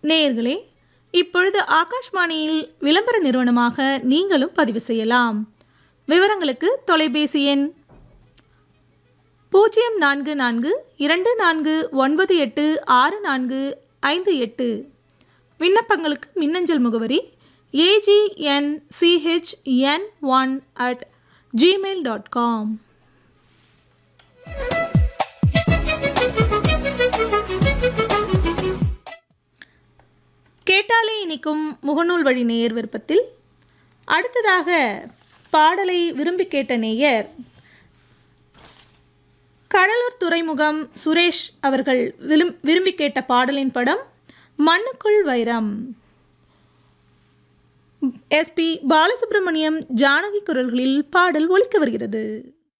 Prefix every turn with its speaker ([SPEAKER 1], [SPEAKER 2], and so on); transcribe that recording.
[SPEAKER 1] நேயர்களே இப்பொழுது ஆகாஷ்வாணியில் விளம்பர நிறுவனமாக நீங்களும் பதிவு செய்யலாம் விவரங்களுக்கு தொலைபேசி எண் பூஜ்ஜியம் நான்கு நான்கு இரண்டு நான்கு ஒன்பது எட்டு ஆறு நான்கு ஐந்து எட்டு விண்ணப்பங்களுக்கு மின்னஞ்சல் முகவரி AGN CHN one at Gmail dot com கேட்டாலே இனிக்கும் முகநூல் வழி நேயர் விருப்பத்தில் அடுத்ததாக பாடலை விரும்பி கேட்ட நேயர் கடலூர் துறைமுகம் சுரேஷ் அவர்கள் விரும் விரும்பி கேட்ட பாடலின் படம் மண்ணுக்குள் வைரம் எஸ்பி பாலசுப்ரமணியம் ஜானகி குரல்களில் பாடல் ஒலிக்க வருகிறது